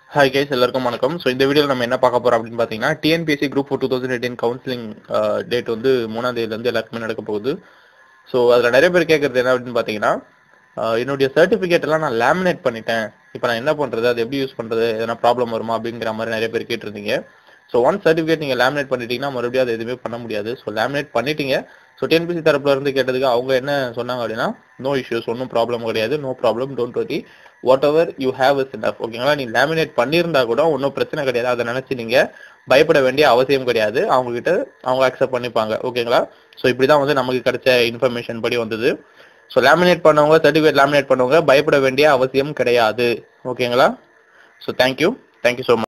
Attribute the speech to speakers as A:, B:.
A: hi guys எல்லாருக்கும் வணக்கம் so இந்த வீடியோவில் நம்ம என்ன பார்க்க போறோம் அப்படின்னு பார்த்தீங்கன்னா TNPSC group four two thousand eighteen counselling date வந்து மூணாம் தேதியிலேருந்து எல்லாருக்குமே நடக்க போகுது ஸோ அதில் நிறைய பேர் கேட்குறது என்ன அப்படின்னு பார்த்தீங்கன்னா ஆஹ் என்னுடைய சர்டிஃபிகேட் எல்லாம் நான் லேமினேட் பண்ணிட்டேன் இப்போ நான் என்ன பண்ணுறது அது எப்படி யூஸ் பண்ணுறது எதனா ப்ராப்ளம் வருமா அப்படிங்கிற மாதிரி நிறைய பேர் கேட்டிருந்தீங்க ஸோ ஒன் சர்டிஃபிகேட் நீங்கள் லேமினேட் பண்ணிட்டீங்கன்னா மறுபடியும் அது எதுவுமே பண்ண முடியாது ஸோ லேமினேட் பண்ணிட்டீங்க ஸோ டிஎன்பிசி தரப்புல இருந்து கேட்டதுக்கு அவங்க என்ன சொன்னாங்க அப்படின்னா நோ இஷ்யூஸ் ஒன்றும் ப்ராப்ளம் கிடையாது no problem don't worry whatever you have is enough ஓகேங்களா நீ லேமினேட் பண்ணியிருந்தா கூட ஒன்றும் பிரச்சனை கிடையாது அதை நினைச்சு நீங்க பயப்பட வேண்டிய அவசியம் கிடையாது அவங்க கிட்ட அவங்க அக்செப்ட் பண்ணிப்பாங்க ஓகேங்களா ஸோ இப்படிதான் வந்து நமக்கு கிடைச்ச இன்ஃபர்மேஷன் படி வந்தது ஸோ லேமினேட் பண்ணவங்க சர்டிஃபிகேட் லேமினேட் பண்ணவங்க பயப்பட வேண்டிய அவசியம் கிடையாது ஓகேங்களா so thank you thank you so much